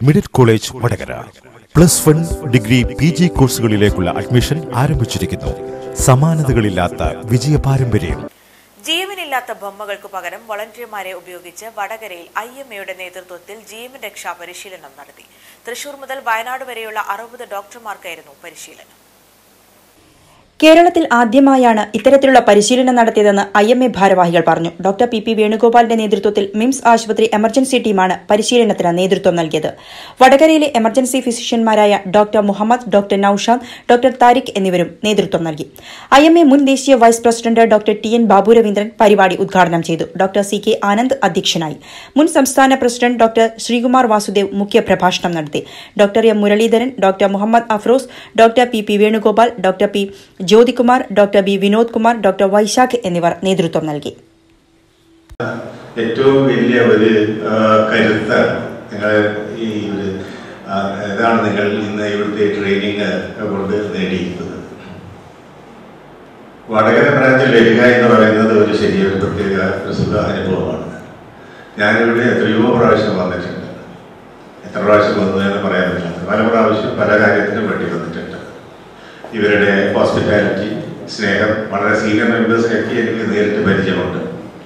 middle college Vadakara plus one degree P G കോഴ്സുകളിലേക്കുള്ള admission ആരംഭിച്ചിരിക്കുന്നു സമാനതകളില്ലാത്ത വിജയ പാരമ്പര്യം ജീവനില്ലാത്ത ബൊമ്മകൾക്ക് പകരം വളണ്ടിയർമാരെ ഉപയോഗിച്ച് വടകരയിൽ ഐ എം എയുടെ നേതൃത്വത്തിൽ ജീവൻ രക്ഷാ പരിശീലനം നടത്തി തൃശൂർ മുതൽ വയനാട് വരെയുള്ള അറുപത് ഡോക്ടർമാർക്കായിരുന്നു പരിശീലനം കേരളത്തിൽ ആദ്യമായാണ് ഇത്തരത്തിലുള്ള പരിശീലനം നടത്തിയതെന്ന് ഐ എം എ ഭാരവാഹികൾ പറഞ്ഞു ഡോക്ടർ പി പി വേണുഗോപാലിന്റെ നേതൃത്വത്തിൽ മിംസ് ആശുപത്രി എമർജൻസി ടീമാണ് പരിശീലനത്തിന് നേതൃത്വം നൽകിയത് വടകരയിലെ എമർജൻസി ഫിസിഷ്യന്മാരായ doctor Muhammad doctor Noushad doctor Tariq എന്നിവരും നേതൃത്വം നൽകി ഐ എം എ മുൻ ദേശീയ vice president doctor T N Babu Raveendran പരിപാടി ഉദ്ഘാടനം ചെയ്തു ഡോക്ടർ സി കെ ആനന്ദ് അധ്യക്ഷനായി മുൻ സംസ്ഥാന പ്രസിഡന്റ് ഡോക്ടർ ശ്രീകുമാർ വാസുദേവ് മുഖ്യപ്രഭാഷണം നടത്തി doctor M Muraleedharan doctor Muhammad Afroz doctor P P Venugopal doctor P Jyothikumar doctor B Vinod Kumar doctor Vaishakh എന്നിവർ നേതൃത്വം നൽകി ഏറ്റവും വലിയ ഒരു ആ, കരുത്താണ് നിങ്ങൾ ഈ ഒരു ആ, ഇതാണ് നിങ്ങൾ ഇന്ന് ഇവിടുത്തെ ട്രെയിനിങ് കൊണ്ട് നേടിയിരിക്കുന്നത് വടകര ബ്രാഞ്ചിൽ വരിക എന്ന് പറയുന്നത് ഒരു ശരിയൊരു പ്രത്യേക ഒരു സുഖ അനുഭവമാണ് ഞാനിവിടെ എത്രയോ പ്രാവശ്യം വന്നിട്ടുണ്ട് എത്ര പ്രാവശ്യം വന്നു എന്ന് പറയാൻ പറ്റില്ല പല പ്രാവശ്യം പല കാര്യത്തിനും വേണ്ടി വന്നിട്ടുണ്ട് ഇവരുടെ ഹോസ്പിറ്റാലിറ്റി സ്നേഹം വളരെ സീനിയർ മെമ്പേഴ്സിനൊക്കെ എനിക്ക് നേരിട്ട് പരിചയമുണ്ട്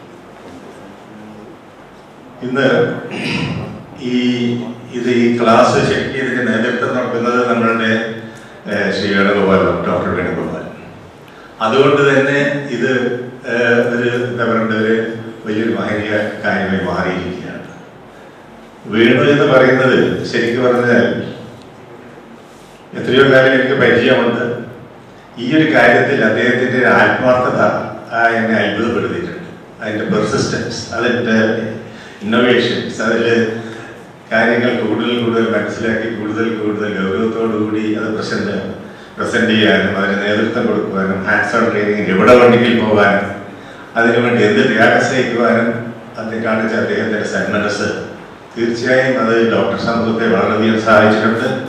ഇന്ന് ഈ ഇത് ഈ ക്ലാസ് ശരിക്കും ഇതിന്റെ നേതൃത്വം നടത്തുന്നത് നമ്മളുടെ ഏഹ്, ശ്രീ വേണുഗോപാൽ ഡോക്ടർ വേണുഗോപാൽ അതുകൊണ്ട് തന്നെ ഇത് ഏഹ്, ഒരു എന്താ പറയുക ഒരു വലിയൊരു മഹനീയ കാര്യമായി മാറിയിരിക്കുകയാണ് വേണു എന്ന് പറയുന്നത് ശരിക്കും പറഞ്ഞാൽ എത്രയോ കാലം എനിക്ക് പരിചയമുണ്ട് ഈ ഒരു കാര്യത്തിൽ അദ്ദേഹത്തിന്റെ ഒരു ആത്മാർത്ഥത ആ, എന്നെ അത്ഭുതപ്പെടുത്തിയിട്ടുണ്ട് അതിന്റെ പെർസിസ്റ്റൻസ് അതിന്റെ ഇന്നോവേഷൻസ് അതിൽ കാര്യങ്ങൾ കൂടുതൽ കൂടുതൽ മനസ്സിലാക്കി കൂടുതൽ കൂടുതൽ ഗൗരവത്തോടുകൂടി അത് പ്രസന്റ് പ്രസന്റ് ചെയ്യാനും അതിന് നേതൃത്വം കൊടുക്കുവാനും ഹാൻഡ്സ് ഓൺ ട്രെയിനിങ് എവിടെ വേണമെങ്കിൽ പോകാനും അതിനുവേണ്ടി എന്ത് ത്യാഗം സഹിക്കുവാനും അത് കാണിച്ച അദ്ദേഹത്തിന്റെ സന്മനസ് തീർച്ചയായും അത് ഡോക്ടർ സമൂഹത്തെ വളരെയധികം സഹായിച്ചിട്ടുണ്ട്